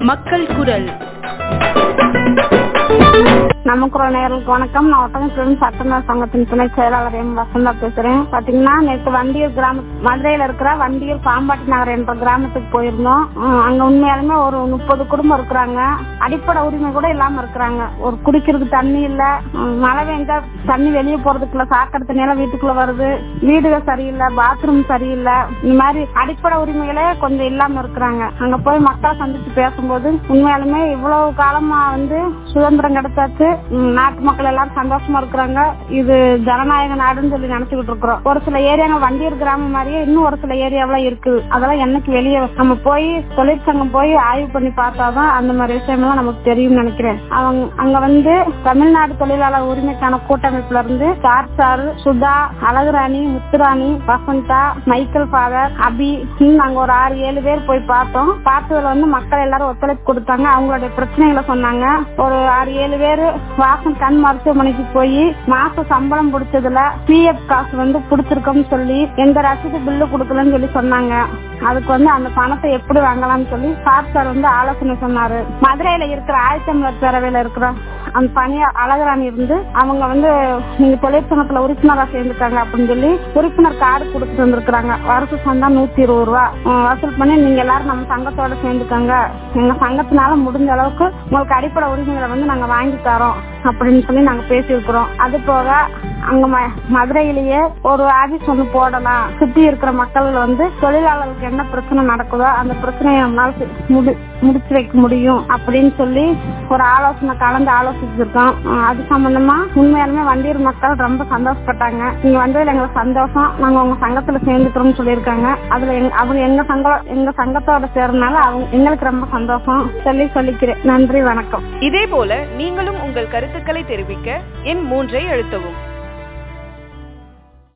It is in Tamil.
மக்கள் குரல் நமக்குற நேர்களுக்கு வணக்கம் நான் ஒட்டகம் சட்டமன்ற சங்கத்தின் துணை செயலாளர் எம் வசந்தா பேசுறேன் பாத்தீங்கன்னா நேற்று வண்டியூர் கிராம மதுரையில இருக்கிற வண்டியூர் பாம்பாட்டி நகர் என்ற கிராமத்துக்கு போயிருந்தோம் உம், அங்க உண்மையாலுமே ஒரு முப்பது குடும்பம் இருக்கிறாங்க அடிப்படை உரிமை கூட இல்லாம இருக்கிறாங்க ஒரு குடிக்கிறதுக்கு தண்ணி இல்ல உம், மழை பெஞ்சா தண்ணி வெளியே போறதுக்குள்ள சாக்கடை தண்ணி எல்லாம் வீட்டுக்குள்ள வருது வீடுகள் சரியில்லை பாத்ரூம் சரியில்லை இந்த மாதிரி அடிப்படை உரிமைகளே கொஞ்சம் இல்லாம இருக்கிறாங்க அங்க போய் மக்களை சந்திச்சு பேசும்போது உண்மையாலுமே இவ்வளவு காலமா வந்து சுதந்திரம் கிடைச்சாச்சு உம், நாட்டு மக்கள் எல்லாரும் சந்தோஷமா இருக்கிறாங்க இது ஜனநாயக நாடுன்னு சொல்லி நினைச்சுக்கிட்டு இருக்கிறோம் ஒரு சில ஏரியாங்க வண்டியூர் கிராமம் மாதிரியே இன்னும் ஒரு சில ஏரியாவெல்லாம் இருக்குது அதெல்லாம் என்னைக்கு வெளியே நம்ம போய் தொழிற்சங்கம் போய் ஆய்வு பண்ணி பார்த்தாதான் அந்த மாதிரி விஷயமெல்லாம் நமக்கு தெரியும்னு நினைக்கிறேன் அவங்க அங்க வந்து தமிழ்நாடு தொழிலாளர் உரிமைக்கான கூட்டமைப்புல இருந்து sir sir Sudha Azhagurani Muthurani Vasantha Michael father Abhi இன்னும் நாங்க ஒரு ஆறு ஏழு பேர் போய் பார்த்தோம் பார்த்ததுல வந்து மக்கள் எல்லாரும் ஒத்துழைப்பு கொடுத்தாங்க அவங்களுடைய பிரச்சனைகளை சொன்னாங்க ஒரு ஆறு ஏழு பேர் வாசன் கண் மருத்துவமனைக்கு போய் மாச சம்பளம் பிடிச்சதுல பிஎஃப் காசு வந்து பிடிச்சிருக்கோம்னு சொல்லி எந்த ரசீது பில்லு கொடுக்கலன்னு சொல்லி சொன்னாங்க அதுக்கு வந்து அந்த பணத்தை எப்படி வாங்கலாம்னு சொல்லி சார் சார் வந்து ஆலோசனை சொன்னாரு மதுரையில இருக்கிற ஆயத்தமிழர் பேரவையில இருக்கிற அந்த பணியா அழகராணி இருந்து அவங்க வந்து நீங்க தொழிற்சங்கத்துல உறுப்பினரா சேர்ந்துட்டாங்க அப்படின்னு சொல்லி உறுப்பினர் கார்டு கொடுத்துட்டு வந்திருக்காங்க வருஷ சந்தா நூத்தி இருபது ரூபா உம், வசூல் பண்ணி நீங்க எல்லாரும் நம்ம சங்கத்தோட சேர்ந்துக்கோங்க எங்க சங்கத்தினால முடிஞ்ச அளவுக்கு உங்களுக்கு அடிப்படை உரிமைகளை வந்து நாங்க வாங்கி தரோம் அப்படின்னு சொல்லி நாங்க பேசியிருக்கிறோம் அது போக அங்க ம- மதுரையிலேயே ஒரு ஆபீஸ் ஒண்ணு போடலாம் சுத்தி இருக்கிற மக்கள் வந்து தொழிலாளர்களுக்கு என்ன பிரச்சனை நடக்குதோ அந்த பிரச்சனையை நம்மளால சி- முடி முடிச்சு வைக்க முடியும் அப்படின்னு சொல்லி ஒரு ஆலோசனை கலந்து ஆலோசிச்சிருக்கோம் அஹ் அது சம்பந்தமா உண்மையாலுமே வண்டியூர் மக்கள் ரொம்ப சந்தோஷப்பட்டாங்க நீங்க வந்ததுல எங்களுக்கு சந்தோஷம் நாங்க உங்க சங்கத்துல சேர்ந்துக்கிறோம்னு சொல்லியிருக்காங்க அதுல எங்க- அவங்க எங்க சங்கம் எங்க சங்கத்தோட சேர்றதுனால அவங்க எங்களுக்கு ரொம்ப சந்தோஷம் சொல்லி சொல்லிக்கிறேன் நன்றி வணக்கம் இதே போல நீங்களும் உங்கள் கருத்துக்களை தெரிவிக்க எண் மூன்றை அழுத்தவும்